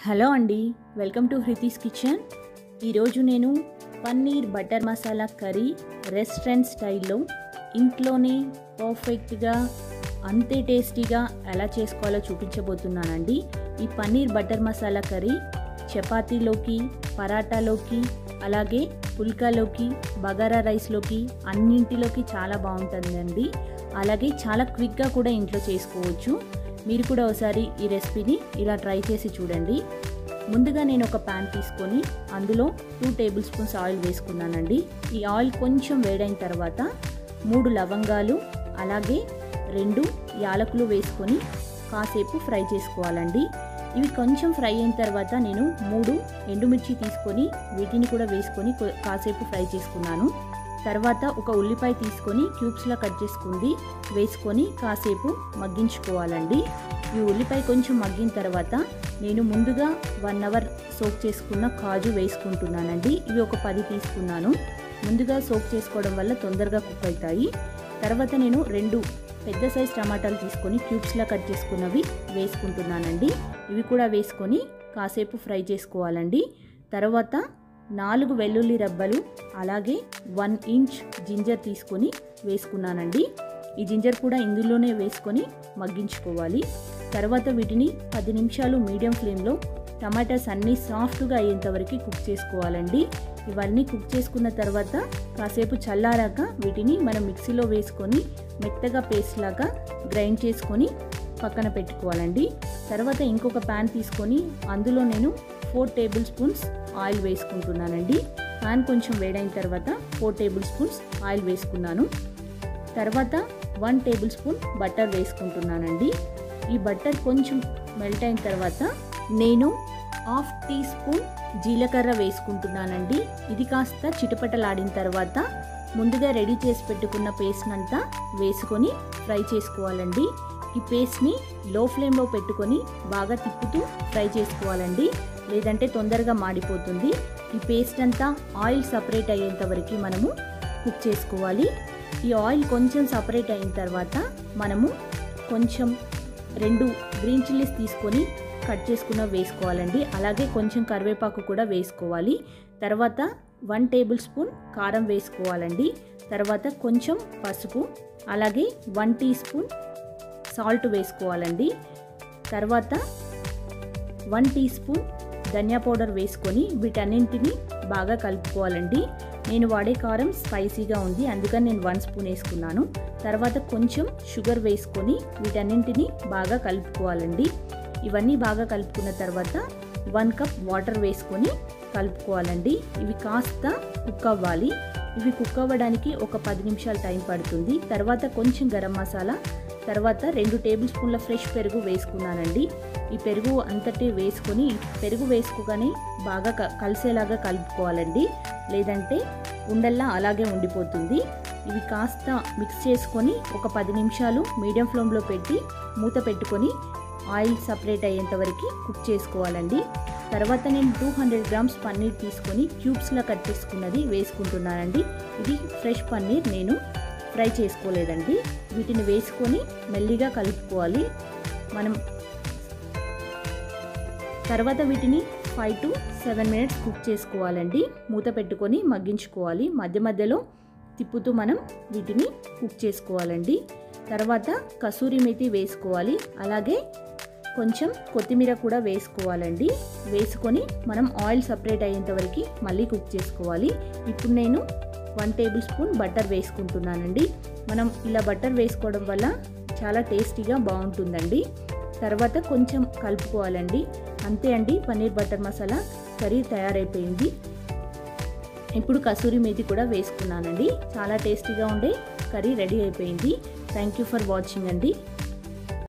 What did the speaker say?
hello అండి welcome to హృతీస్ Kitchen ఈరోజు నేను paneer butter masala curry restaurant స్టైల్లో ఇంట్లోనే పర్ఫెక్ట్గా అంతే టేస్టీగా ఎలా చేసుకోవాలో చూపించబోతున్నానండి ఈ పన్నీర్ బటర్ మసాలా కర్రీ చపాతీలోకి పరాటాలోకి అలాగే పుల్కాలోకి బగారా రైస్లోకి అన్నింటిలోకి చాలా బాగుంటుందండి అలాగే చాలా క్విక్గా కూడా ఇంట్లో చేసుకోవచ్చు మీరు కూడా ఒకసారి ఈ రెసిపీని ఇలా ట్రై చేసి చూడండి ముందుగా నేను ఒక ప్యాన్ తీసుకొని అందులో టూ టేబుల్ స్పూన్స్ ఆయిల్ వేసుకున్నానండి ఈ ఆయిల్ కొంచెం వేడైన తర్వాత మూడు లవంగాలు అలాగే రెండు యాలకులు వేసుకొని కాసేపు ఫ్రై చేసుకోవాలండి ఇవి కొంచెం ఫ్రై అయిన తర్వాత నేను మూడు ఎండుమిర్చి తీసుకొని వీటిని కూడా వేసుకొని కాసేపు ఫ్రై చేసుకున్నాను తర్వాత ఒక ఉల్లిపాయ తీసుకొని క్యూబ్స్లా కట్ చేసుకుంది వేసుకొని కాసేపు మగ్గించుకోవాలండి ఈ ఉల్లిపాయ కొంచెం మగ్గిన తర్వాత నేను ముందుగా వన్ అవర్ సోక్ చేసుకున్న కాజు వేసుకుంటున్నానండి ఇవి ఒక పది తీసుకున్నాను ముందుగా సోక్ చేసుకోవడం వల్ల తొందరగా కుక్ అవుతాయి తర్వాత నేను రెండు పెద్ద సైజ్ టమాటాలు తీసుకొని క్యూబ్స్లా కట్ చేసుకున్నవి వేసుకుంటున్నానండి ఇవి కూడా వేసుకొని కాసేపు ఫ్రై చేసుకోవాలండి తర్వాత నాలుగు వెల్లుల్లి రబ్బలు అలాగే వన్ ఇంచ్ జింజర్ తీసుకొని వేసుకున్నానండి ఈ జింజర్ కూడా ఇందులోనే వేసుకొని మగ్గించుకోవాలి తర్వాత వీటిని పది నిమిషాలు మీడియం ఫ్లేమ్లో టమాటాస్ అన్నీ సాఫ్ట్గా అయ్యేంత వరకు కుక్ చేసుకోవాలండి ఇవన్నీ కుక్ చేసుకున్న తర్వాత కాసేపు చల్లారాక వీటిని మనం మిక్సీలో వేసుకొని మెత్తగా పేస్ట్ లాగా గ్రైండ్ చేసుకొని పక్కన పెట్టుకోవాలండి తర్వాత ఇంకొక ప్యాన్ తీసుకొని అందులో నేను ఫోర్ టేబుల్ స్పూన్స్ ఆయిల్ వేసుకుంటున్నానండి ప్యాన్ కొంచెం వేడైన తర్వాత ఫోర్ టేబుల్ స్పూన్స్ ఆయిల్ వేసుకున్నాను తర్వాత వన్ టేబుల్ స్పూన్ బటర్ వేసుకుంటున్నానండి ఈ బటర్ కొంచెం మెల్ట్ అయిన తర్వాత నేను హాఫ్ టీ స్పూన్ జీలకర్ర వేసుకుంటున్నానండి ఇది కాస్త చిటపటలాడిన తర్వాత ముందుగా రెడీ చేసి పెట్టుకున్న పేస్ట్ అంతా వేసుకొని ఫ్రై చేసుకోవాలండి ఈ పేస్ట్ని లో ఫ్లేమ్లో పెట్టుకొని బాగా తిప్పుతూ ఫ్రై చేసుకోవాలండి లేదంటే తొందరగా మాడిపోతుంది ఈ పేస్ట్ అంతా ఆయిల్ సపరేట్ అయ్యేంత వరకు మనము కుక్ చేసుకోవాలి ఈ ఆయిల్ కొంచెం సపరేట్ అయిన తర్వాత మనము కొంచెం రెండు గ్రీన్ చిల్లీస్ తీసుకొని కట్ చేసుకున్న వేసుకోవాలండి అలాగే కొంచెం కరివేపాకు కూడా వేసుకోవాలి తర్వాత వన్ టేబుల్ స్పూన్ కారం వేసుకోవాలండి తర్వాత కొంచెం పసుపు అలాగే వన్ టీ స్పూన్ సాల్ట్ వేసుకోవాలండి తర్వాత వన్ టీ స్పూన్ ధనియా పౌడర్ వేసుకొని వీటన్నింటిని బాగా కలుపుకోవాలండి నేను వాడే కారం స్పైసీగా ఉంది అందుకని నేను వన్ స్పూన్ వేసుకున్నాను తర్వాత కొంచెం షుగర్ వేసుకొని వీటన్నింటిని బాగా కలుపుకోవాలండి ఇవన్నీ బాగా కలుపుకున్న తర్వాత వన్ కప్ వాటర్ వేసుకొని కలుపుకోవాలండి ఇవి కాస్త కుక్ అవ్వాలి ఇవి కుక్ అవ్వడానికి ఒక పది నిమిషాలు టైం పడుతుంది తర్వాత కొంచెం గరం మసాలా తర్వాత రెండు టేబుల్ స్పూన్ల ఫ్రెష్ పెరుగు వేసుకున్నానండి ఈ పెరుగు అంతటి వేసుకొని పెరుగు వేసుకోగానే బాగా కలిసేలాగా కలుపుకోవాలండి లేదంటే ఉండల్లా అలాగే ఉండిపోతుంది ఇవి కాస్త మిక్స్ చేసుకొని ఒక పది నిమిషాలు మీడియం ఫ్లేమ్లో పెట్టి మూత పెట్టుకొని ఆయిల్ సపరేట్ అయ్యేంత వరకు కుక్ చేసుకోవాలండి తర్వాత నేను టూ హండ్రెడ్ గ్రామ్స్ పన్నీర్ తీసుకొని క్యూబ్స్లా కట్ చేసుకున్నది వేసుకుంటున్నానండి ఇది ఫ్రెష్ పన్నీర్ నేను ఫ్రై చేసుకోలేదండి వీటిని వేసుకొని మెల్లిగా కలుపుకోవాలి మనం తర్వాత వీటిని five to seven minutes cook చేసుకోవాలండి మూత పెట్టుకొని మగ్గించుకోవాలి మధ్య మధ్యలో తిప్పుతూ మనం వీటిని కుక్ చేసుకోవాలండి తర్వాత కసూరి మెతి వేసుకోవాలి అలాగే కొంచెం కొత్తిమీర కూడా వేసుకోవాలండి వేసుకొని మనం ఆయిల్ సపరేట్ అయ్యేంత వరకు మళ్ళీ కుక్ చేసుకోవాలి ఇప్పుడు నేను వన్ టేబుల్ స్పూన్ బటర్ వేసుకుంటున్నానండి మనం ఇలా బటర్ వేసుకోవడం వల్ల చాలా టేస్టీగా బాగుంటుందండి తర్వాత కొంచెం కలుపుకోవాలండి అంతే అండి పన్నీర్ బటర్ మసాలా కర్రీ తయారైపోయింది ఇప్పుడు కసూరి మేతి కూడా వేసుకున్నానండి చాలా టేస్టీగా ఉండే కర్రీ రెడీ అయిపోయింది థ్యాంక్ యూ ఫర్ వాచింగ్ అండి